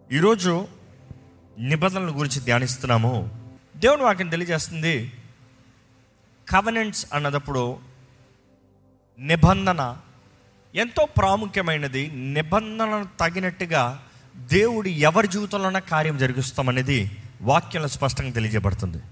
ఈరోజు నిబంధనల గురించి ధ్యానిస్తున్నాము దేవుని వాక్యం తెలియజేస్తుంది కవనెంట్స్ అన్నదప్పుడు నిబంధన ఎంతో ప్రాముఖ్యమైనది నిబంధనను తగినట్టుగా దేవుడు ఎవరి జీవితంలోనే కార్యం జరిగిస్తామనేది వాక్యంలో స్పష్టంగా తెలియజేయబడుతుంది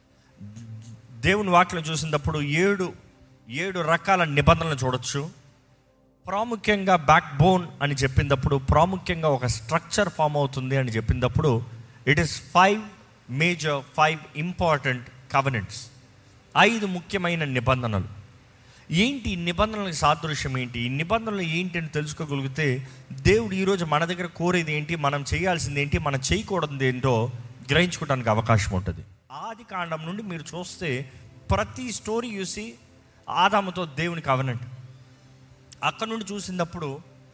దేవుని వాక్యం చూసినప్పుడు ఏడు ఏడు రకాల నిబంధనలు చూడొచ్చు ప్రాముఖ్యంగా బ్యాక్ బోన్ అని చెప్పినప్పుడు ప్రాముఖ్యంగా ఒక స్ట్రక్చర్ ఫామ్ అవుతుంది అని చెప్పినప్పుడు it is five major five important covenants ఐదు ముఖ్యమైన నిబంధనలు ఏంటి ఈ నిబంధనలకు సాదృశ్యం ఏంటి ఈ నిబంధనలు ఏంటి అని తెలుసుకోగలిగితే దేవుడు ఈరోజు మన దగ్గర కోరేది ఏంటి మనం చేయాల్సింది ఏంటి మనం చేయకూడదు ఏంటో గ్రహించుకోవడానికి అవకాశం ఉంటుంది ఆది కాండం నుండి మీరు చూస్తే ప్రతి స్టోరీ చూసి ఆదాముతో దేవుని కవనండి అక్కడ నుండి చూసినప్పుడు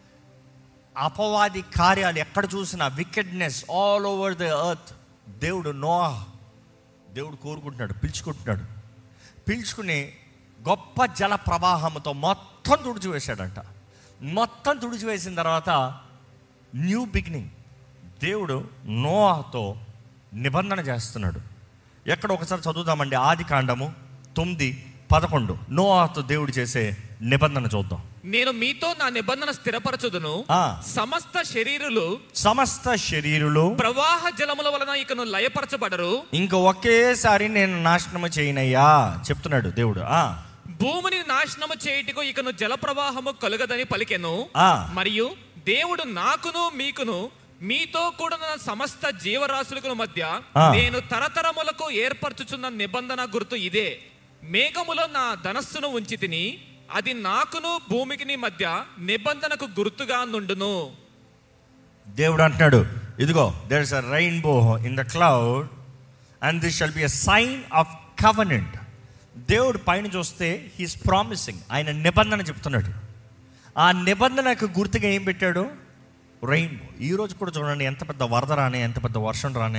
అపవాది కార్యాలు ఎక్కడ చూసినా wickedness all over the earth దేవుడు నో దేవుడు కోరుకుంటున్నాడు పిలుచుకుంటున్నాడు పిలుచుకుని గొప్ప జల ప్రవాహంతో మొత్తం తుడిచివేశాడంట మొత్తం తుడిచివేసిన తర్వాత న్యూ బిగినింగ్ దేవుడు నోవాతో నిబంధన చేస్తున్నాడు ఎక్కడ ఒకసారి చదువుదామండి ఆది కాండము తొమ్మిది పదకొండు నోవాతో దేవుడు చేసే నిబంధన చూద్దాం నేను మీతో నా నిబంధన స్థిరపరచుదును ఆ. సమస్త శరీరులు సమస్త శరీరులు ప్రవాహ జలముల వలన ఇకను లయపరచబడరు ఇంక ఒకేసారి నేను నాశనము చేయనయ్యా చెప్తున్నాడు దేవుడు ఆ భూమిని నాశనము చేయుటకు ఇకను జల ప్రవాహము కలుగదని పలికెను ఆ. మరియు దేవుడు నాకును మీకును మీతో కూడిన సమస్త జీవరాశులకు మధ్య ఆ. నేను తరతరములకు ఏర్పరచుచున్న నిబంధన గుర్తు ఇదే మేఘములో నా ధనస్సును ఉంచి తిని అది నాకును భూమికిని మధ్య నిబంధనకు గుర్తుగా నుండును దేవుడు అంటున్నాడు ఇదిగో there is a rainbow in the cloud and this shall be a sign of covenant దేవుడు పైన చూస్తే హీస్ ప్రామిసింగ్ ఆయన నిబంధన చెప్తున్నాడు ఆ నిబంధనకు గుర్తుగా ఏం పెట్టాడు రెయిన్బో ఈరోజు కూడా చూడండి ఎంత పెద్ద వరద రానే ఎంత పెద్ద వర్షం రానే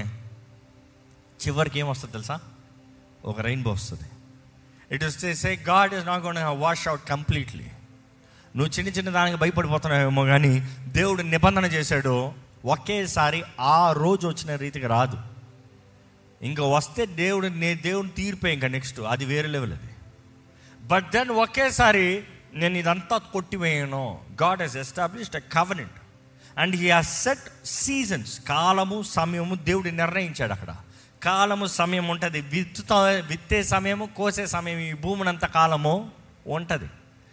చివరికి ఏం వస్తుంది తెలుసా ఒక రెయిన్బో వస్తుంది it is say God is not gonna wash out completely నువ్వు చిన్న చిన్న దానికి భయపడిపోతున్నావేమో కానీ దేవుడు నిబంధన చేశాడు ఒకేసారి ఆ రోజు వచ్చిన రీతికి రాదు ఇంకా వస్తే దేవుడు నే దేవుని తీర్పే ఇంకా నెక్స్ట్ అది వేరే లెవెల్ అది బట్ దెన్ ఒకేసారి నేను ఇదంతా కొట్టివేయను God he's established a covenant and he has set seasons కాలము సమయము దేవుడు నిర్ణయించాడు అక్కడ కాలము సమయం ఉంటుంది విత్తుతా విత్తే సమయము కోసే సమయం ఈ భూమినంత కాలము ఉంటుంది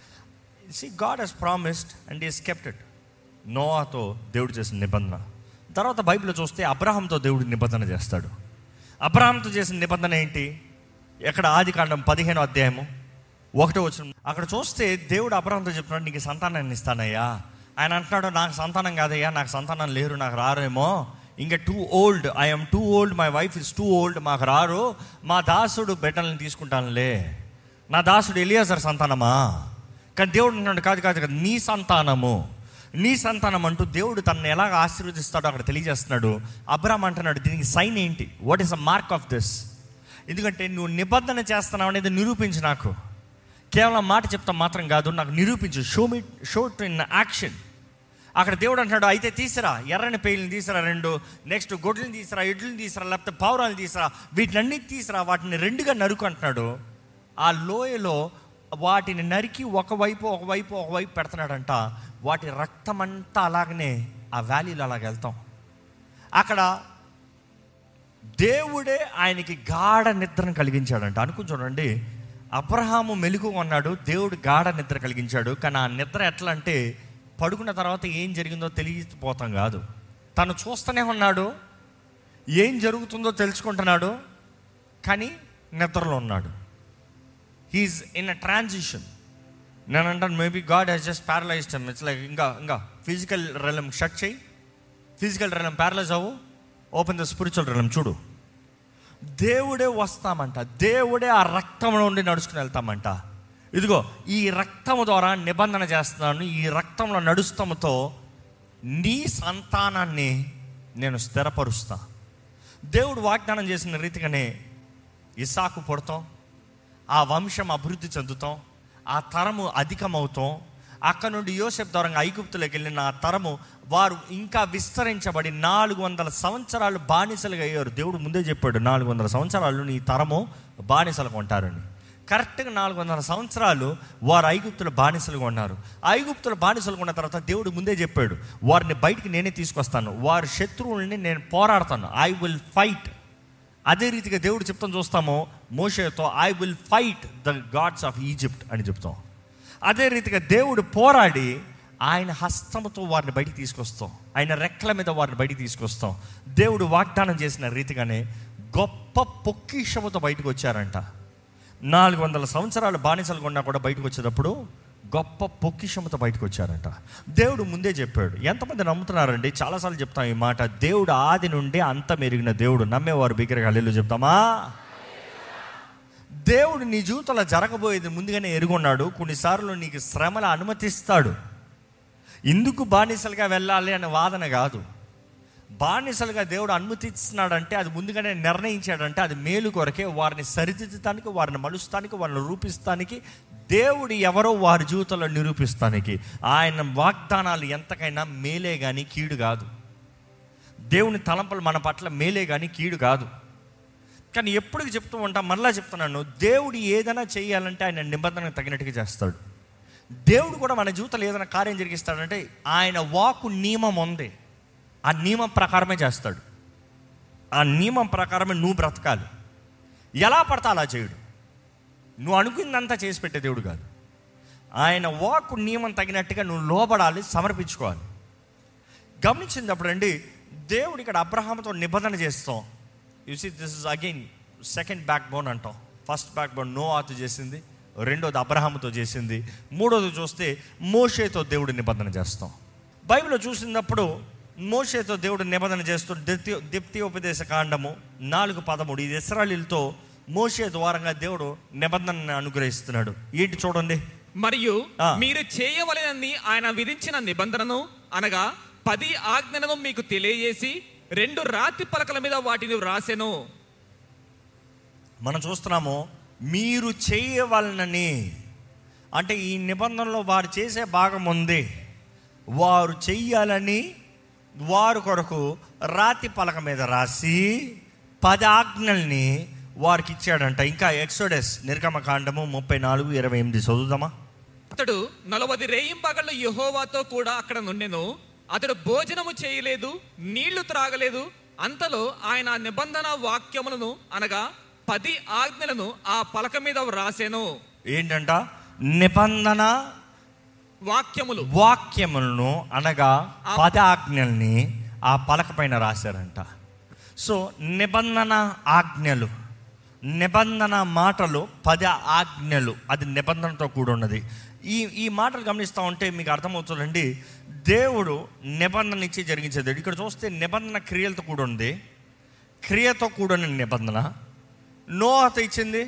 see God he's promised and is kept it నోవాతో దేవుడు చేసిన నిబంధన తర్వాత బైబిల్లో చూస్తే అబ్రహాంతో దేవుడు నిబంధన చేస్తాడు అబ్రహాంతో చేసిన నిబంధన ఏంటి ఎక్కడ ఆది కాండం పదిహేను అధ్యాయము ఒకటో వచ్చిన అక్కడ చూస్తే దేవుడు అబ్రహాంతో చెప్తున్నాడు నీకు సంతానాన్ని ఇస్తానయ్యా ఆయన అంటున్నాడు నాకు సంతానం కాదయ్యా నాకు సంతానం లేరు నాకు రారేమో ఇంకా too old I'm too old my wife is too old మాకు రారు మా దాసుడు బిడ్డల్ని తీసుకుంటానులే నా దాసుడు ఎలియాజర్ సంతానమా కానీ దేవుడు అంటున్నాడు కాదు కాదు కాదు నీ సంతానము నీ సంతానం అంటూ దేవుడు తనని ఎలాగ ఆశీర్వదిస్తాడో అక్కడ తెలియజేస్తున్నాడు అబ్రామ్ అంటున్నాడు దీనికి సైన్ ఏంటి what is a mark of this ఎందుకంటే నువ్వు నిబంధన చేస్తున్నావు అనేది నిరూపించు నాకు కేవలం మాట చెప్తాం మాత్రం కాదు నాకు నిరూపించు show me show to in action అక్కడ దేవుడు అంటున్నాడు అయితే తీసిరా ఎర్రని పేయిల్ని తీసిరా రెండు నెక్స్ట్ గొడ్లను తీసిరా ఎడ్లను తీసిరా లేకపోతే పౌరాలు తీసిరా వీటినన్నీ తీసిరా వాటిని రెండుగా నరుకు అంటున్నాడు ఆ లోయలో వాటిని నరికి ఒకవైపు ఒకవైపు ఒకవైపు పెడుతున్నాడంట వాటి రక్తం అంతా అలాగనే ఆ వ్యాలీలో అలాగ వెళ్తాం అక్కడ దేవుడే ఆయనకి గాఢ నిద్రను కలిగించాడంట అనుకుని చూడండి అబ్రహాము మెలుగు ఉన్నాడు దేవుడు గాఢ నిద్ర కలిగించాడు కానీ ఆ నిద్ర ఎట్లా అంటే పడుకున్న తర్వాత ఏం జరిగిందో తెలియపోతాం కాదు తను చూస్తూనే ఉన్నాడు ఏం జరుగుతుందో తెలుసుకుంటున్నాడు కానీ నిద్రలో ఉన్నాడు హీఈస్ ఇన్ అ ట్రాన్సిషన్ నేను అంటాను maybe God he's just paralysed it's like ఇంకా ఇంకా ఫిజికల్ రెలం షట్ చేయి ఫిజికల్ రెలం ప్యారలైజ్ అవ్వు ఓపెన్ ద స్పిరిచువల్ రెలం చూడు దేవుడే వస్తామంట దేవుడే ఆ రక్తంలో ఉండి నడుచుకుని వెళ్తామంట ఇదిగో ఈ రక్తము ద్వారా నిబంధన చేస్తున్నాను ఈ రక్తంలో నడుస్తాముతో నీ సంతానాన్ని నేను స్థిరపరుస్తా దేవుడు వాగ్దానం చేసిన రీతిగానే ఇసాకు పుడతాం ఆ వంశం అభివృద్ధి చెందుతాం ఆ తరము అధికమవుతాం అక్కడ నుండి యోసెఫ్ దూరంగా ఐగుప్తులోకి వెళ్ళిన ఆ తరము వారు ఇంకా విస్తరించబడి నాలుగు వందల సంవత్సరాలు బానిసలుగా అయ్యారు దేవుడు ముందే చెప్పాడు నాలుగు వందల సంవత్సరాలు నీ తరము బానిసలుగా ఉంటారని కరెక్ట్గా నాలుగు వందల సంవత్సరాలు వారు ఐగుప్తుల బానిసలుగా ఉన్నారు ఐగుప్తుల బానిసలుగా ఉన్న తర్వాత దేవుడు ముందే చెప్పాడు వారిని బయటికి నేనే తీసుకొస్తాను వారి శత్రువుల్ని నేను పోరాడతాను ఐ విల్ ఫైట్ అదే రీతిగా దేవుడు చెప్తాం చూస్తాము మోషేతో I will fight the gods of Egypt అని చెప్తాం అదే రీతిగా దేవుడు పోరాడి ఆయన హస్తముతో వారిని బయటికి తీసుకొస్తాం ఆయన రెక్కల మీద వారిని బయటికి తీసుకొస్తాం దేవుడు వాగ్దానం చేసిన రీతిగానే గొప్ప పొక్కిషముతో బయటకు వచ్చారంట నాలుగు వందల సంవత్సరాలు బానిసలుగా ఉన్నా కూడా బయటకు వచ్చేటప్పుడు గొప్ప పొక్కిషముతో బయటకు వచ్చారంట దేవుడు ముందే చెప్పాడు ఎంతమంది నమ్ముతున్నారండి చాలాసార్లు చెప్తాం ఈ మాట దేవుడు ఆది నుండి అంత మెరిగిన దేవుడు నమ్మేవారు బిగ్గరగా హల్లెలూయా చెప్తామా దేవుడు నీ జీవితంలో జరగబోయేది ముందుగానే ఎరుగున్నాడు కొన్నిసార్లు నీకు శ్రమలు అనుమతిస్తాడు ఎందుకు బానిసలుగా వెళ్ళాలి అనే వాదన కాదు బానిసలుగా దేవుడు అనుమతిస్తున్నాడంటే అది ముందుగానే నిర్ణయించాడంటే అది మేలు కొరకే వారిని సరిదిద్దటానికి వారిని మలుస్తానికి వారిని రూపిస్తానికి దేవుడు ఎవరో వారి జీవితంలో నిరూపిస్తానికి ఆయన వాగ్దానాలు ఎంతకైనా మేలే కానీ కీడు కాదు దేవుని తలంపులు మన పట్ల మేలే కానీ కీడు కాదు కానీ ఎప్పుడు చెప్తూ ఉంటాం మరలా చెప్తున్నాను దేవుడు ఏదైనా చేయాలంటే ఆయన నిబంధనకు తగినట్టుగా చేస్తాడు దేవుడు కూడా మన జీవితంలో ఏదైనా కార్యం జరిగిస్తాడంటే ఆయన వాకు నియమం ఉంది ఆ నియమం ప్రకారమే చేస్తాడు ఆ నియమం ప్రకారమే నువ్వు బ్రతకాలి ఎలా పడతా అలా చేయడు నువ్వు అనుకున్నంతా చేసి పెట్టే దేవుడు కాదు ఆయన వాకు నియమం తగినట్టుగా నువ్వు లోబడాలి సమర్పించుకోవాలి గమనించినప్పుడు అండి దేవుడు ఇక్కడ అబ్రహాంతో నిబంధన చేస్తాం you see this is again second backbone అంటాం ఫస్ట్ బ్యాక్ బోన్ నో ఆతు చేసింది రెండోది అబ్రహాముతో చేసింది మూడోది చూస్తే మోషేతో దేవుడు నిబంధన చేస్తాం బైబిల్లో చూసినప్పుడు మోషేతో దేవుడు నిబంధన చేస్తూ దిత్య దిప్తీయోపదేశ కాండము నాలుగు పదమూడు ఇది ఇస్రాయలీలతో మోషే ద్వారంగా దేవుడు నిబంధనను అనుగ్రహిస్తున్నాడు ఏంటి చూడండి మరియు ఆ. మీరు చేయవలెనని ఆయన విధించిన నిబంధనను అనగా పది ఆజ్ఞలను మీకు తెలియజేసి రెండు రాతి పలకల మీద వాటిని వ్రాసెను మనం చూస్తున్నాము మీరు చేయవలనని అంటే ఈ నిబంధనలో వారు చేసే భాగం ఉంది వారు చెయ్యాలని వారు కొరకు రాతి పలక మీద రాసి పది ఆజ్ఞల్ని వారికి ఇచ్చాడంట ఇంకా ఎక్సోడెస్ నిర్గమకాండము ముప్పై నాలుగు ఇరవై ఎనిమిది చదువుదామా అతడు నలవది రేయింపగళ్ళు యెహోవాతో కూడా అక్కడ నుండెను అతడు భోజనము చేయలేదు నీళ్లు త్రాగలేదు అంతలో ఆయన నిబంధన వాక్యములను అనగా పది ఆజ్ఞలను ఆ పలక మీద వ్రాసెను ఏంటంట నిబంధన వాక్యములు వాక్యములను అనగా పదాజ్ఞల్ని ఆ పలక పైన రాశారంట సో నిబంధన ఆజ్ఞలు నిబంధన మాటలు పద ఆజ్ఞలు అది నిబంధనతో కూడి ఉన్నది ఈ ఈ మాటలు గమనిస్తూ ఉంటే మీకు అర్థమవుతుందండి దేవుడు నిబంధన ఇచ్చి జరిగించేది ఇక్కడ చూస్తే నిబంధన క్రియలతో కూడి ఉంది క్రియతో కూడిన నిబంధన నోహత ఇచ్చింది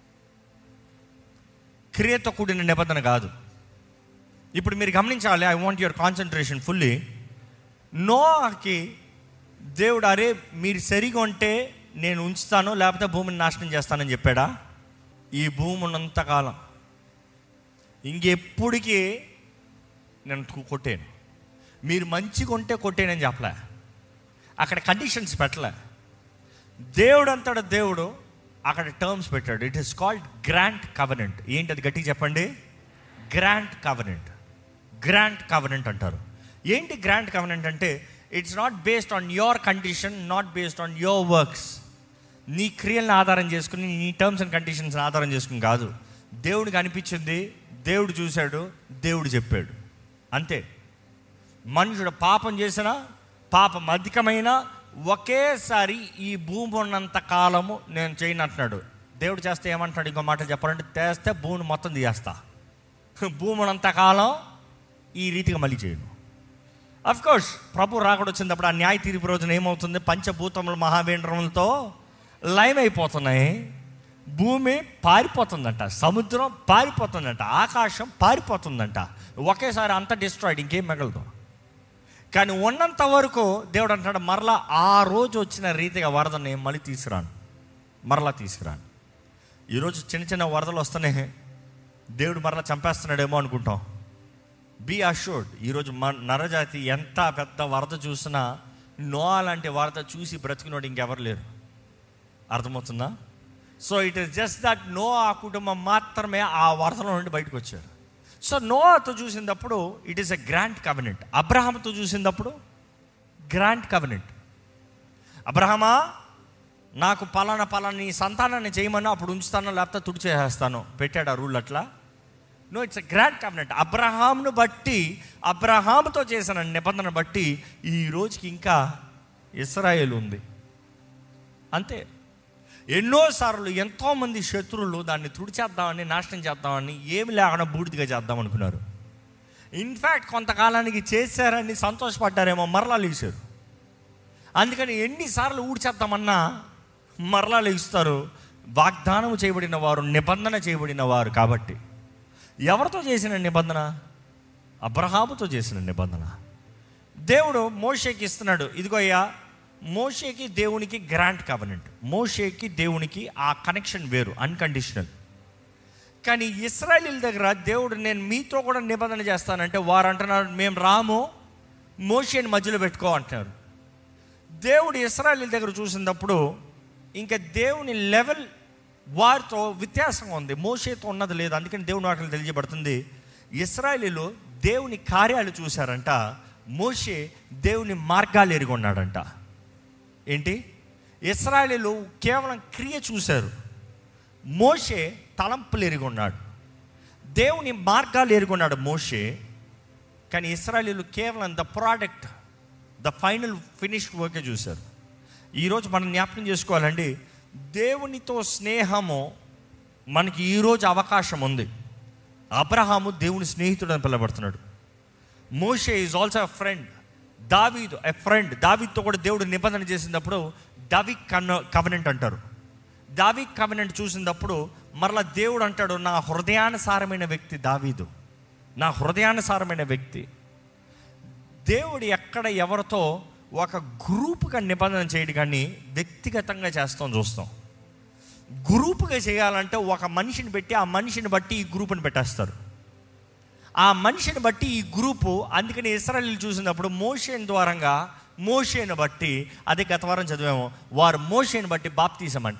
క్రియతో కూడిన నిబంధన కాదు ఇప్పుడు మీరు గమనించాలి I want your concentration fully నోకి దేవుడు అరే మీరు సరిగా ఉంటే నేను ఉంచుతాను లేకపోతే భూమిని నాశనం చేస్తానని చెప్పాడా ఈ భూమి ఉన్నంతకాలం ఇంకెప్పటికీ నేను కు- కొట్టాను మీరు మంచిగా ఉంటే కొట్టేనని చెప్పలే అక్కడ కండిషన్స్ పెట్టలే దేవుడు అంతటా దేవుడు అక్కడ టర్మ్స్ పెట్టాడు it is called grant covenant ఏంటి అది గట్టిగా చెప్పండి గ్రాంట్ కవనెంట్ గ్రాంట్ కవనెంట్ అంటారు ఏంటి గ్రాంట్ కవనెంట్ అంటే it's not based on your condition not based on your works నీ క్రియలను ఆధారం చేసుకుని నీ టర్మ్స్ అండ్ కండిషన్స్ ఆధారం చేసుకుని కాదు దేవుడికి అనిపించింది దేవుడు చూశాడు దేవుడు చెప్పాడు అంతే మనుషుడు పాపం చేసిన పాపం అధికమైన ఒకేసారి ఈ భూమి ఉన్నంత కాలము నేను చేయను అంటున్నాడు దేవుడు చేస్తే ఏమంటాడు ఇంకో మాట చెప్పాలంటే తెస్తే భూమిని మొత్తం తీయేస్తా భూమి ఉన్నంత కాలం ఈ రీతిగా మళ్ళీ చేయను అఫ్ కోర్స్ ప్రభు రాకడ వచ్చినప్పుడు ఆ న్యాయ తీర్పు రోజున ఏమవుతుంది పంచభూతములు మహావేంద్రములతో లైవ్ అయిపోతున్నాయి భూమి పారిపోతుందంట సముద్రం పారిపోతుందంట ఆకాశం పారిపోతుందంట ఒకేసారి అంత డిస్ట్రాయిడ్ ఇంకేం మిగలదు కానీ ఉన్నంత వరకు దేవుడు అంటాడు మరలా ఆ రోజు వచ్చిన రీతిగా వరదని మళ్ళీ తీసుకురాను మరలా తీసుకురాను ఈరోజు చిన్న చిన్న వరదలు వస్తేనే దేవుడు మరలా చంపేస్తున్నాడేమో అనుకుంటాం బీ అష్యూర్డ్ ఈరోజు మన నరజాతి ఎంత పెద్ద వరద చూసినా నోవా లాంటి వరద చూసి బ్రతికినోడు ఇంకెవరు లేరు అర్థమవుతుందా so it is just that no ఆ కుటుంబం మాత్రమే ఆ వరదలో నుండి బయటకు వచ్చారు సో నోవాతో చూసినప్పుడు it is a grand covenant అబ్రహాంతో చూసినప్పుడు గ్రాండ్ కవెనెంట్ అబ్రహమా నాకు పలానా పలానా నీ సంతానాన్ని చేయమని అప్పుడు ఉంచుతాను లేకపోతే తుడిచేసేస్తాను పెట్టాడు ఆ రూల్ అట్లా no it's a grand covenant అబ్రహాంను బట్టి అబ్రహాముతో చేసిన నిబంధన బట్టి ఈ రోజుకి ఇంకా ఇస్రాయేల్ ఉంది అంతే ఎన్నోసార్లు ఎంతోమంది శత్రువులు దాన్ని తుడిచేద్దామని నాశనం చేద్దామని ఏమి లేకుండా బూడిదిగా చేద్దాం అనుకున్నారు ఇన్ఫ్యాక్ట్ కొంతకాలానికి చేశారని సంతోషపడ్డారేమో మరలా లేచారు అందుకని ఎన్నిసార్లు ఊడ్చేద్దామన్నా మరలా లేస్తారు వాగ్దానం చేయబడిన వారు నిబంధన చేయబడిన వారు కాబట్టి ఎవరితో చేసిన నిబంధన అబ్రహాముతో చేసిన నిబంధన దేవుడు మోషేకి ఇస్తున్నాడు ఇదిగో అయ్యా మోషేకి దేవునికి గ్రాంట్ కవనెంట్ మోషేకి దేవునికి ఆ కనెక్షన్ వేరు అన్కండిషనల్ కానీ ఇస్రాయలీల దగ్గర దేవుడు నేను మీతో కూడా నిబంధన చేస్తానంటే వారు అంటున్నారు మేము రాము మోషేని మధ్యలో పెట్టుకో అంటున్నారు దేవుడు ఇస్రాయలీల దగ్గర చూసినప్పుడు ఇంకా దేవుని లెవెల్ వారితో వ్యత్యాసంగా ఉంది మోషేతో ఉన్నది లేదు అందుకని దేవుని వాటిని తెలియజేయబడుతుంది ఇస్రాయలీలు దేవుని కార్యాలు చూశారంట మోషే దేవుని మార్గాలు ఎరుగున్నాడంట ఏంటి ఇస్రాయలీలు కేవలం క్రియ చూశారు మోషే తలంపులు ఎరుగున్నాడు దేవుని మార్గాలు ఎరుగున్నాడు మోషే కానీ ఇస్రాయలీలు కేవలం the product the final finished వర్కే చూశారు ఈరోజు మనం జ్ఞాపకం చేసుకోవాలండి దేవునితో స్నేహము మనకి ఈరోజు అవకాశం ఉంది అబ్రహాము దేవుని స్నేహితుడు అని పిలబడుతున్నాడు మోషే ఈజ్ ఆల్సో ఎ ఫ్రెండ్ దావీద్ ఎ ఫ్రెండ్ దావీద్తో కూడా దేవుడు నిబంధన చేసినప్పుడు దావిక్ కన్ కవనెంట్ అంటారు దావిక్ కవనెంట్ చూసినప్పుడు మరలా దేవుడు అంటాడు నా హృదయానుసారమైన వ్యక్తి దావీదు నా హృదయానుసారమైన వ్యక్తి దేవుడు ఎక్కడ ఎవరితో ఒక గ్రూపుగా నిబంధన చేయడు కానీ వ్యక్తిగతంగా చేస్తాం చూస్తాం గ్రూపుగా చేయాలంటే ఒక మనిషిని పెట్టి ఆ మనిషిని బట్టి ఈ గ్రూప్ని పెట్టేస్తారు ఆ మనిషిని బట్టి ఈ గ్రూపు అందుకని ఇస్రాయలీలు చూసినప్పుడు మోషేన్ ద్వారంగా మోషేను బట్టి అదే గత వారం చదివాము వారు మోషేని బట్టి బాప్తీసమంట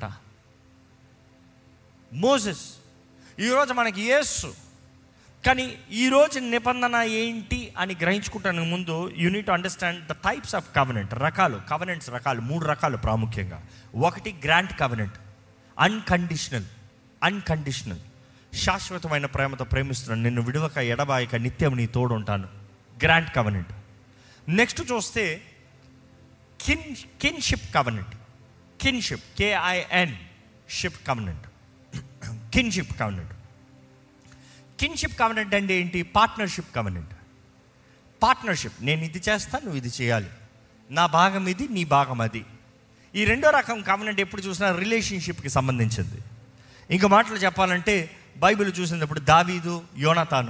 మోసెస్ ఈరోజు మనకి యేసు కానీ ఈరోజు నిబంధన ఏంటి అని గ్రహించుకుంటానికి ముందు you need understand the types of covenant రకాలు కవనెంట్స్ రకాలు మూడు రకాలు ప్రాముఖ్యంగా ఒకటి గ్రాంట్ కవనెంట్ అన్కండిషనల్ అన్కండిషనల్ శాశ్వతమైన ప్రేమతో ప్రేమిస్తున్నాను నిన్ను విడవక ఎడబాయక నిత్యం నీ తోడు ఉంటాను గ్రాంట్ కవనెంట్ నెక్స్ట్ చూస్తే kin kinship covenant kinship K I N ship covenant kinship covenant kinship covenant అంటే ఏంటి పార్ట్నర్షిప్ కవనెంట్ పార్ట్నర్షిప్ నేను ఇది చేస్తాను నువ్వు ఇది చేయాలి నా భాగం ఇది నీ భాగం అది ఈ రెండో రకం కవనెంట్ ఎప్పుడు చూసినా రిలేషన్షిప్కి సంబంధించింది ఇంకో మాటలు చెప్పాలంటే బైబిల్ చూసినప్పుడు దావీదు యోనతాను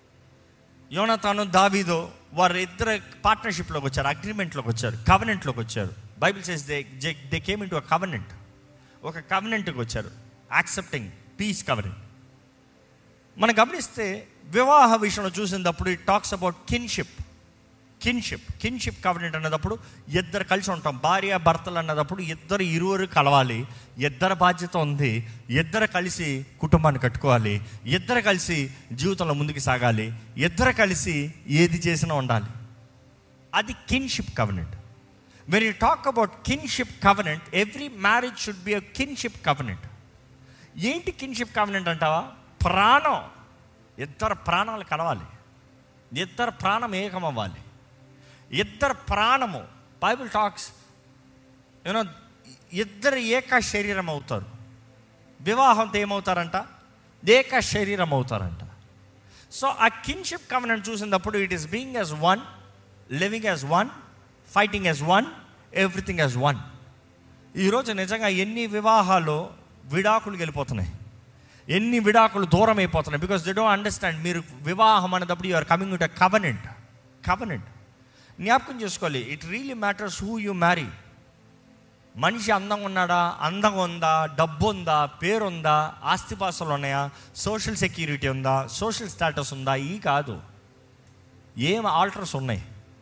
యోనతాను దావీదు వారు ఇద్దరు పార్ట్నర్షిప్లోకి వచ్చారు అగ్రిమెంట్లోకి వచ్చారు కవనెంట్లోకి వచ్చారు Bible says they they came into covenant ఒక కవనెంట్కి వచ్చారు యాక్సెప్టింగ్ పీస్ కవనెంట్ మనం గమనిస్తే వివాహ విషయంలో చూసినప్పుడు it talks about kinship kinship kinship covenant అన్నదప్పుడు ఇద్దరు కలిసి ఉంటాం భార్య భర్తలు అన్నదప్పుడు ఇద్దరు ఇరువురు కలవాలి ఇద్దరు బాధ్యత ఉంది ఇద్దరు కలిసి కుటుంబాన్ని కట్టుకోవాలి ఇద్దరు కలిసి జీవితంలో ముందుకు సాగాలి ఇద్దరు కలిసి ఏది చేసినా ఉండాలి అది kinship covenant when you talk about kinship covenant every marriage should be a kinship covenant ఏంటి కిన్షిప్ కవనెంట్ అంటావా ప్రాణం ఇద్దరు ప్రాణాలు కలవాలి ఇద్దరు ప్రాణం ఏకమవ్వాలి ఇద్దరు ప్రాణము బైబిల్ టాక్స్ యూనో ఇద్దరు ఏక శరీరం అవుతారు వివాహంతో ఏమవుతారంట ఏక శరీరం అవుతారంట సో ఆ కిన్షిప్ కవనెంట్ చూసినప్పుడు it is being as one living as one fighting as one everything as one ఈరోజు నిజంగా ఎన్ని వివాహాలు విడాకులు వెళ్ళిపోతున్నాయి ఎన్ని విడాకులు దూరం అయిపోతున్నాయి బికాస్ దే డోంట్ అండర్స్టాండ్ మీరు వివాహం అనేటప్పుడు you're coming with a covenant covenant జ్ఞాపకం చేసుకోవాలి it really matters who you marry మనిషి అందంగా ఉన్నాడా అందంగా ఉందా డబ్బు ఉందా పేరుందా ఆస్తిపాస్తులు ఉన్నాయా సోషల్ సెక్యూరిటీ ఉందా సోషల్ స్టేటస్ ఉందా ఈ కాదు ఏం ఆల్టర్స్ ఉన్నాయి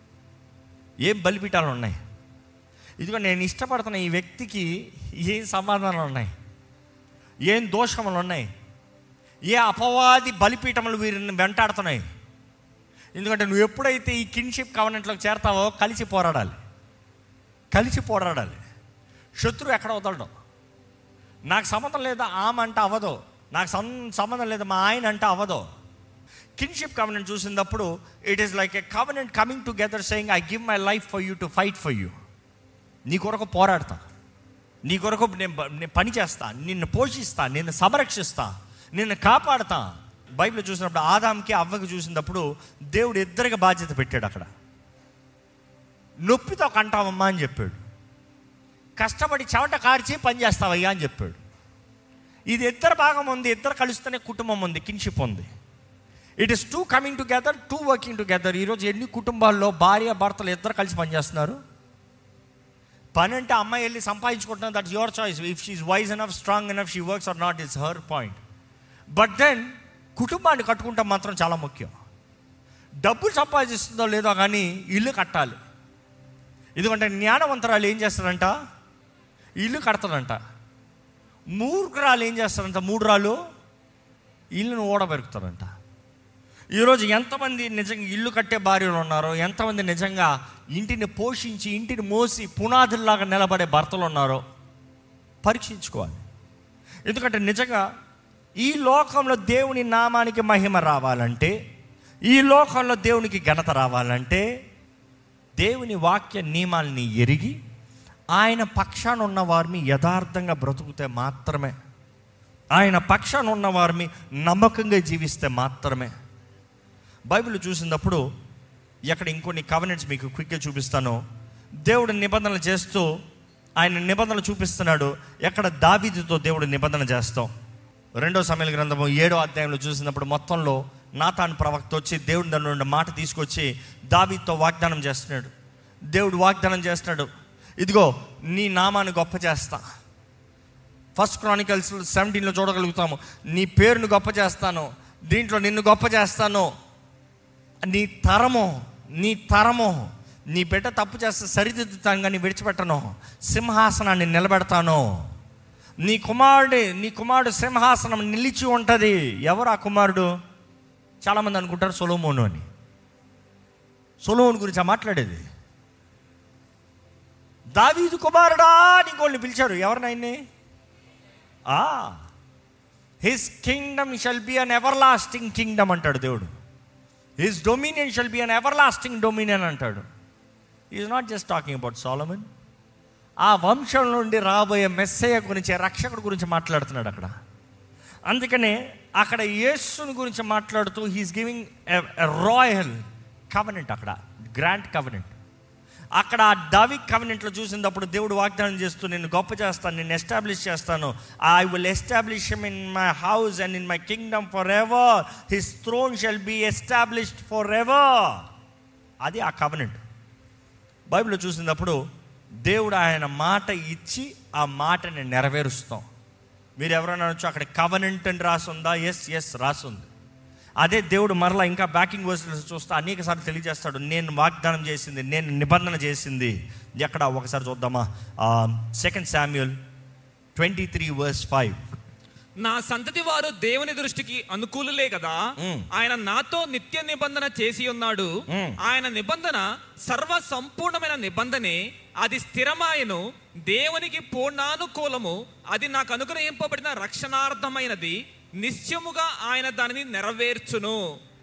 ఏం బలిపీఠాలు ఉన్నాయి ఇదిగో నేను ఇష్టపడుతున్న ఈ వ్యక్తికి ఏం సమాధానాలు ఉన్నాయి ఏం దోషములు ఉన్నాయి ఏ అపవాది బలిపీఠములు వీరిని వెంటాడుతున్నాయి ఎందుకంటే నువ్వు ఎప్పుడైతే ఈ కిన్షిప్ కవనెంట్లోకి చేరతావో కలిసి పోరాడాలి కలిసి పోరాడాలి శత్రువు ఎక్కడ వదలడం నాకు సంబంధం లేదా ఆమె అంటే అవ్వదు నాకు సం సంబంధం లేదు మా ఆయన అంటే అవ్వదు కిన్షిప్ కవనెంట్ చూసినప్పుడు it is like a covenant coming together saying I give my life for you to fight for you నీ కొరకు పోరాడతా నీ కొరకు నేను బ- నేను పని చేస్తా నిన్ను పోషిస్తా నిన్ను సంరక్షిస్తా నిన్ను కాపాడుతా బైబిల్ చూసినప్పుడు ఆదాంకి అవ్వకి చూసినప్పుడు దేవుడు ఇద్దరికి బాధ్యత పెట్టాడు అక్కడ నొప్పితో కంటావమ్మా అని చెప్పాడు కష్టపడి చెమట కార్చి పని చేస్తావయ్యా అని చెప్పాడు ఇది ఇద్దరు భాగం ఉంది ఇద్దరు కలిస్తేనే కుటుంబం ఉంది కిన్షిప్ ఉంది it is to coming together to working together ఈరోజు ఎన్ని కుటుంబాల్లో భార్య భర్తలు ఇద్దరు కలిసి పనిచేస్తున్నారు పని అంటే అమ్మాయి వెళ్ళి సంపాదించుకుంటున్నా that your choice if she's wise enough strong enough she works or not is her point but then కుటుంబాన్ని కట్టుకుంటాం మాత్రం చాలా ముఖ్యం డబ్బులు సంపాదిస్తుందో లేదో కానీ ఇల్లు కట్టాలి ఎందుకంటే జ్ఞానవంతరాలు ఏం చేస్తారంట ఇల్లు కడతారంట మూర్ఖరాలు ఏం చేస్తారంట మూడు రాళ్ళు ఇల్లును ఓడబెరుకుతారంట ఈరోజు ఎంతమంది నిజంగా ఇల్లు కట్టే భార్యలు ఉన్నారో ఎంతమంది నిజంగా ఇంటిని పోషించి ఇంటిని మోసి పునాదుల్లాగా నిలబడే భర్తలు ఉన్నారో పరీక్షించుకోవాలి ఎందుకంటే నిజంగా ఈ లోకంలో దేవుని నామానికి మహిమ రావాలంటే ఈ లోకంలో దేవునికి ఘనత రావాలంటే దేవుని వాక్య నియమాల్ని ఎరిగి ఆయన పక్షాన ఉన్న వారిని యథార్థంగా బ్రతుకుతే మాత్రమే ఆయన పక్షాన ఉన్న వారిని నమ్మకంగా జీవిస్తే మాత్రమే బైబిల్ చూసినప్పుడు ఎక్కడ ఇంకొన్ని కవనెంట్స్ మీకు క్విక్గా చూపిస్తాను దేవుడు నిబంధనలు చేస్తూ ఆయన నిబంధనలు చూపిస్తున్నాడు ఎక్కడ దావీదుతో దేవుడు నిబంధన చేస్తాం రెండో సమయాల గ్రంథము ఏడో అధ్యాయంలో చూసినప్పుడు మొత్తంలో నాతాన్ ప్రవక్త వచ్చి దేవుడి దాని నుండి మాట తీసుకొచ్చి దావీతో వాగ్దానం చేస్తున్నాడు దేవుడు వాగ్దానం చేస్తున్నాడు ఇదిగో నీ నామాన్ని గొప్ప చేస్తా ఫస్ట్ క్రానికల్స్ సెవెంటీన్లో చూడగలుగుతాము నీ పేరును గొప్ప చేస్తాను దీంట్లో నిన్ను గొప్ప చేస్తాను నీ తరము నీ తరము నీ బిడ్డ తప్పు చేస్తే సరిదిద్దుతాను కానీ విడిచిపెట్టను సింహాసనాన్ని నిలబెడతాను నీ కుమారుడి నీ కుమారుడు సింహాసనం నిలిచి ఉంటుంది ఎవరు ఆ కుమారుడు చాలామంది అనుకుంటారు సొలోమోను అని సొలోమోను గురించి ఆ మాట్లాడేది దావీదు కుమారుడా అని ఇంకోళ్ళని పిలిచారు ఎవరినైనా ఆ his kingdom shall be an everlasting kingdom అంటాడు దేవుడు his dominion shall be an everlasting dominion అంటాడు is not just talking about Solomon ఆ వంశం నుండి రాబోయే మెస్సయ్య గురించి రక్షకుడు గురించి మాట్లాడుతున్నాడు అక్కడ అందుకనే అక్కడ యేసుని గురించి మాట్లాడుతూ హీస్ గివింగ్ రాయల్ కవనెంట్ అక్కడ గ్రాండ్ కవనెంట్ అక్కడ ఆ దావి కవనెంట్లో చూసినప్పుడు దేవుడు వాగ్దానం చేస్తూ నేను గొప్ప చేస్తాను నేను ఎస్టాబ్లిష్ చేస్తాను I will establish in my house and in my kingdom forever his throne shall be established forever అది ఆ కవనెంట్ బైబిల్లో చూసినప్పుడు దేవుడు ఆయన మాట ఇచ్చి ఆ మాటని నెరవేరుస్తాం మీరు ఎవరైనా అనొచ్చు అక్కడ కవనెంట్ అని రాసి ఉందా ఎస్ ఎస్ రాసి ఉంది అదే దేవుడు మరలా ఇంకా బ్యాకింగ్ వర్స్ చూస్తే అనేక సార్లు తెలియజేస్తాడు నేను వాగ్దానం చేసింది నేను నిబంధన చేసింది ఎక్కడ ఒకసారి చూద్దామా second Samuel twenty three verse five నా సంతతి వారు దేవుని దృష్టికి అనుకూలులే కదా మ్మ్. ఆయన నాతో నిత్య నిబంధన చేసి ఉన్నాడు మ్మ్. ఆయన నిబంధన సర్వ సంపూర్ణమైన నిబంధనే అది స్థిరమాయను దేవునికి పూర్ణానుకూలము అది నాకు అనుగ్రహింపబడిన రక్షణార్థమైనది నిశ్చయముగా ఆయన దానిని నెరవేర్చును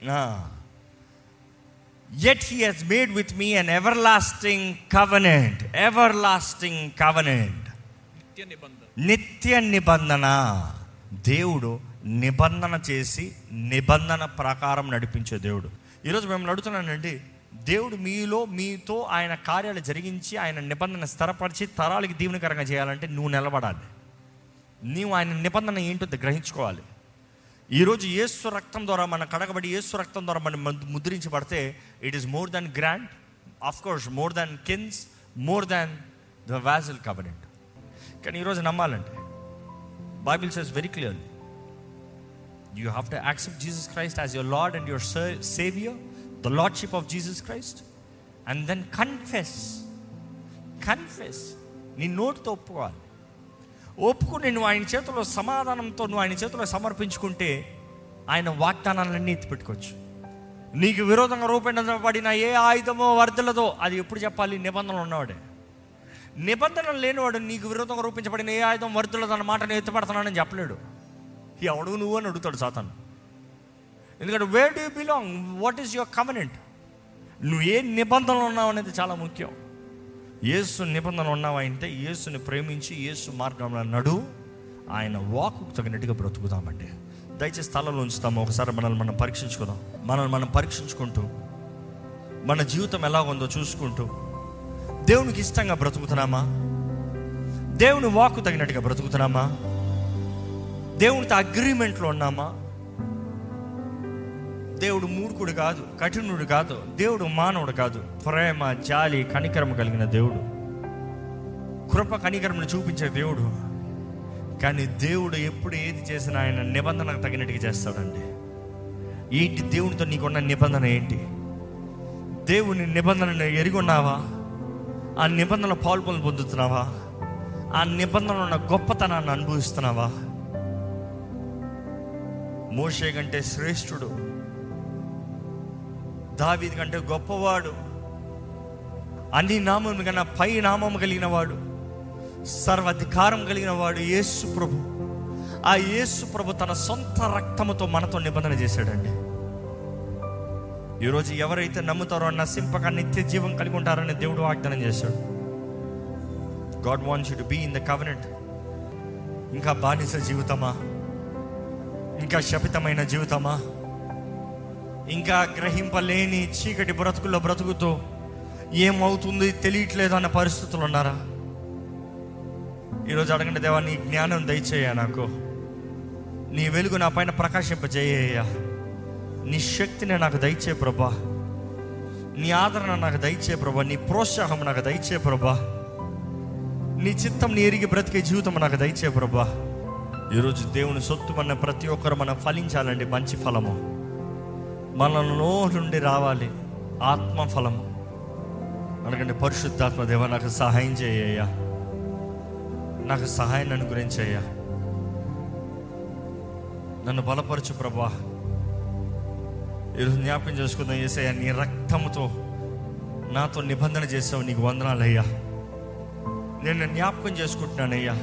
Yet he has made with me an everlasting covenant. Everlasting covenant. నిత్య నిబంధన నిత్య నిబంధన దేవుడు నిబంధన చేసి నిబంధన ప్రకారం నడిపించే దేవుడు ఈరోజు మేము అడుగుతున్నానండి దేవుడు మీలో మీతో ఆయన కార్యాలు జరిగించి ఆయన నిబంధన స్థిరపరిచి తరాలకి దీవెనకరంగా చేయాలంటే నువ్వు నిలబడాలి నీవు ఆయన నిబంధన ఏంటో గ్రహించుకోవాలి ఈరోజు యేసు రక్తం ద్వారా మన కడగబడి యేసు రక్తం ద్వారా మనం ము- ముద్రించబడితే it is more than grand of course more than kins more than the vassal covenant కానీ ఈరోజు నమ్మాలంటే Bible says very clearly you have to accept Jesus Christ as your Lord and your saviour the lordship of Jesus Christ and then confess confess నీ నోటితో ఒప్పుకోవాలి ఒప్పుకుని నువ్వు ఆయన చేతిలో సమాధానంతో నువ్వు ఆయన చేతిలో సమర్పించుకుంటే ఆయన వాగ్దానాలన్నీ ఎత్తిపెట్టుకోవచ్చు నీకు విరోధంగా రూపొందించబడిన ఏ ఆయుధమో వర్ధలదో అది ఎప్పుడు చెప్పాలి నిబంధనలు ఉన్నవాడే నిబంధనలు లేనివాడు నీకు విరోధంగా రూపించబడిన ఏ ఆయుధం వర్ధలదో అన్న మాట నేను ఎత్తిపడుతున్నానని చెప్పలేడు ఎవడు నువ్వు అని అడుగుతాడు సాతాను ఎందుకంటే where do belong what is your covenant నువ్వు ఏ నిబంధనలు ఉన్నావు అనేది చాలా ముఖ్యం యేసు నిబంధన ఉన్నావా అంటే యేసుని ప్రేమించి యేసు మార్గంలో నడు ఆయన వాకు తగినట్టుగా బ్రతుకుతామండి దయచేసి స్థలంలో ఉంచుతాము ఒకసారి మనల్ని మనం పరీక్షించుకుందాం మనల్ని మనం పరీక్షించుకుంటూ మన జీవితం ఎలా ఉందో చూసుకుంటూ దేవునికి ఇష్టంగా బ్రతుకుతున్నామా దేవుని వాకు తగినట్టుగా బ్రతుకుతున్నామా దేవునితో అగ్రిమెంట్లో ఉన్నామా దేవుడు మూర్ఖుడు కాదు కఠినుడు కాదు దేవుడు మానవుడు కాదు ప్రేమ జాలి కనికరం కలిగిన దేవుడు కృప కనికరమును చూపించే దేవుడు కానీ దేవుడు ఎప్పుడు ఏది చేసినా ఆయన నిబంధనకు తగినట్టుగా చేస్తాడండి ఏంటి దేవునితో నీకున్న నిబంధన ఏంటి దేవుని నిబంధనను ఎరుగున్నావా ఆ నిబంధనల పాల్పొలు పొందుతున్నావా ఆ నిబంధనలో ఉన్న గొప్పతనాన్ని అనుభవిస్తున్నావా మోషే కంటే శ్రేష్ఠుడు దావీది కంటే గొప్పవాడు అన్ని నామం కన్నా పై నామం కలిగిన వాడు సర్వాధికారం కలిగిన వాడు యేసు ప్రభు ఆ యేసు ప్రభు తన సొంత రక్తముతో మనతో నిబంధన చేశాడండి ఈరోజు ఎవరైతే నమ్ముతారో నశింపక నిత్య జీవం కలిగి ఉంటారని దేవుడు వాగ్దానం చేశాడు God wants you to be in the covenant ఇంకా బానిస జీవితమా ఇంకా శపితమైన జీవితమా ఇంకా గ్రహింపలేని చీకటి బ్రతుకుల్లో బ్రతుకుతూ ఏమవుతుంది తెలియట్లేదు అన్న పరిస్థితులు ఉన్నారా ఈరోజు అడగండి దేవా నీ జ్ఞానం దయచేయ నాకు నీ వెలుగు నా పైన ప్రకాశింపజేయ నీ శక్తిని నాకు దయచే ప్రభా నీ ఆదరణ నాకు దయచే ప్రభా నీ ప్రోత్సాహం నాకు దయచే ప్రభా నీ చిత్తం నీ ఎరిగి బ్రతికే జీవితం నాకు దయచే ప్రభా ఈరోజు దేవుని సొత్తు మన ప్రతి ఒక్కరు మనం ఫలించాలండి మంచి ఫలము మనలో నుండి రావాలి ఆత్మ ఫలము అనకంటే పరిశుద్ధాత్మ దేవ నాకు సహాయం చేయ్యా నాకు సహాయం నన్ను గురించి అయ్యా నన్ను బలపరచు ప్రభా ఈరోజు జ్ఞాపకం చేసుకుందాం ఏసయ్యా నీ రక్తముతో నాతో నిబంధన చేసావు నీకు వందనాలయ్యా నేను జ్ఞాపకం చేసుకుంటున్నానయ్యా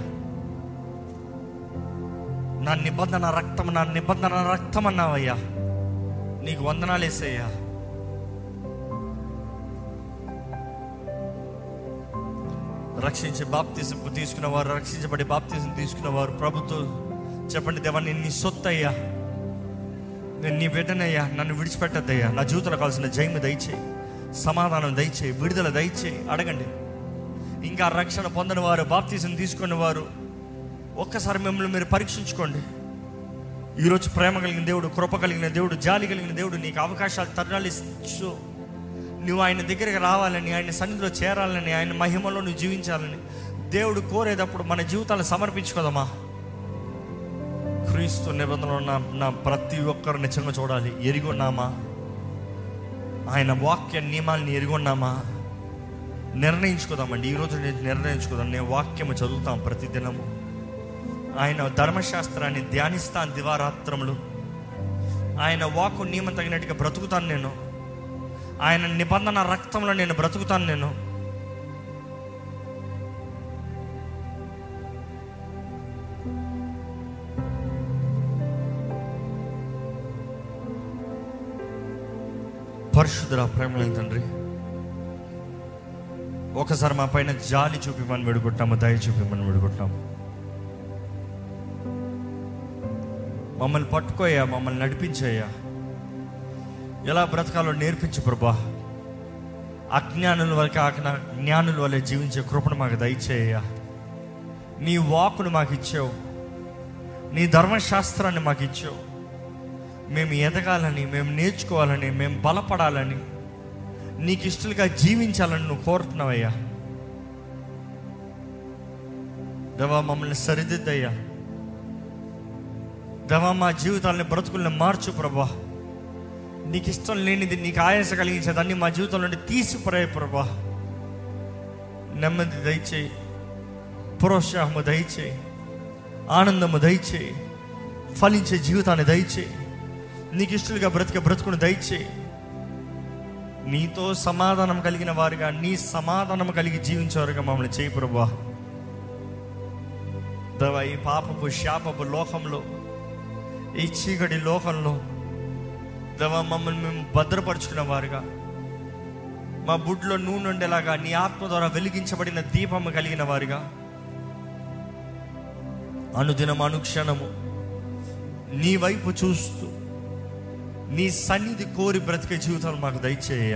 నా నిబంధన రక్తం నా నిబంధన రక్తం అన్నావయ్యా నీకు వందనాలు వేసయ్యా రక్షించే బాప్తీసం తీసుకున్నవారు రక్షించబడి బాప్తీసం తీసుకున్నవారు ప్రభుత్వం చెప్పండి దేవా నేను నీ సొత్తు అయ్యా నేను నీ బిడ్డనయ్యా నన్ను విడిచిపెట్టద్దయ్యా నా జీవితంలో కావాల్సిన జయము దయచేయి సమాధానం దయచేయి విడుదల దయచేయి అడగండి ఇంకా రక్షణ పొందని వారు బాప్తీసం తీసుకున్న వారు ఒక్కసారి మిమ్మల్ని మీరు పరీక్షించుకోండి ఈరోజు ప్రేమ కలిగిన దేవుడు కృప కలిగిన దేవుడు జాలి కలిగిన దేవుడు నీకు అవకాశాలు తరుణాలు ఇచ్చు నువ్వు ఆయన దగ్గరికి రావాలని ఆయన సన్నిధిలో చేరాలని ఆయన మహిమలో నువ్వు జీవించాలని దేవుడు కోరేటప్పుడు మన జీవితాలను సమర్పించుకోదమ్మా క్రీస్తు నిబంధనలు ఉన్న నా ప్రతి ఒక్కరు నిజంగా చూడాలి ఎరిగొన్నామా ఆయన వాక్య నియమాల్ని ఎరిగొన్నామా నిర్ణయించుకోదామండి ఈరోజు నేను నిర్ణయించుకోదాం నేను వాక్యము చదువుతాం ప్రతి దినము ఆయన ధర్మశాస్త్రాన్ని ధ్యానిస్తాను దివారాత్రములు ఆయన వాక్కు నియమం తగినట్టుగా బ్రతుకుతాను నేను ఆయన నిబంధన రక్తంలో నేను బ్రతుకుతాను నేను పరిశుద్ధుల ప్రేమలేని తండ్రి ఒకసారి మా పైన జాలి చూపిమని విడుకుంటాము దయ చూపిమని విడుకుంటాము మమ్మల్ని పట్టుకోయా మమ్మల్ని నడిపించయ్యా ఎలా బ్రతకాలో నేర్పించు ప్రభా అజ్ఞానుల వరకు ఆకన జ్ఞానుల వల్ల జీవించే కృపను మాకు దయచేయ్యా నీ వాకును మాకు ఇచ్చావు నీ ధర్మశాస్త్రాన్ని మాకు ఇచ్చావు మేము ఎదగాలని మేము నేర్చుకోవాలని మేము బలపడాలని నీకు ఇష్టలుగా జీవించాలని నువ్వు కోరుతున్నావయ్యా దేవా మమ్మల్ని సరిదిద్దయ్యా దేవా మా జీవితాలని బ్రతుకుల్ని మార్చు ప్రభా నీకు ఇష్టం లేనిది నీకు ఆయాస కలిగించేదాన్ని మా జీవితంలో నుండి తీసిపోయే ప్రభా నెమ్మది దయచేయి ప్రోత్సాహము దయచేయి ఆనందము దయచేయి ఫలించే జీవితాన్ని దయచేయి నీకు ఇష్టలుగా బ్రతికే బ్రతుకుని దయచేయి నీతో సమాధానం కలిగిన వారుగా నీ సమాధానం కలిగి జీవించేవారుగా మమ్మల్ని చేయి ప్రభా దవ ఈ పాపపు శాపపు లోకంలో ఈ చీకటి లోకంలో దవ మమ్మల్ని మేము భద్రపరుచుకున్న వారుగా మా బుడ్లో నూనె ఉండేలాగా నీ ఆత్మ ద్వారా వెలిగించబడిన దీపము కలిగిన వారుగా అనుదినం అనుక్షణము నీ వైపు చూస్తూ నీ సన్నిధి కోరి బ్రతికే జీవితాలు మాకు దయచేయ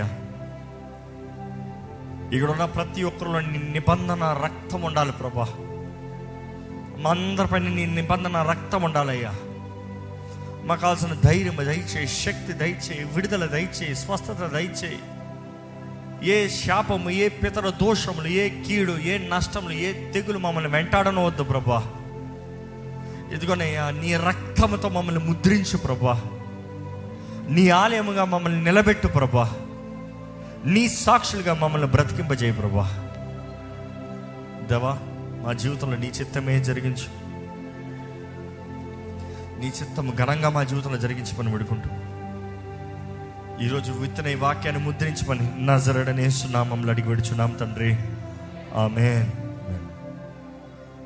ఇక్కడ ఉన్న ప్రతి ఒక్కరిలో నీ నిబంధన రక్తం ఉండాలి ప్రభా మా అందరిపైన నీ నిబంధన రక్తం ఉండాలయ్యా మాకు కావాల్సిన ధైర్యం దయచేయి శక్తి దయచేయి విడుదల దయచేయి స్వస్థత దయచేయి ఏ శాపము ఏ పితర దోషములు ఏ కీడు ఏ నష్టములు ఏ తెగులు మమ్మల్ని వెంటాడనవద్దు ప్రభా ఇదిగోనయ్యా నీ రక్తముతో మమ్మల్ని ముద్రించు ప్రభా నీ ఆలయముగా మమ్మల్ని నిలబెట్టు ప్రభా నీ సాక్షులుగా మమ్మల్ని బ్రతికింపజేయ ప్రభా దేవా మా జీవితంలో నీ చిత్తమే జరిగించు నీ చిత్తము ఘనంగా మా జీవితంలో జరిగించమని విడుకుంటూ ఈరోజు విత్తన ఈ వాక్యాన్ని ముద్రించమని నజరడనేస్తున్నామని అడిగి విడుచున్నాం తండ్రి ఆమెన్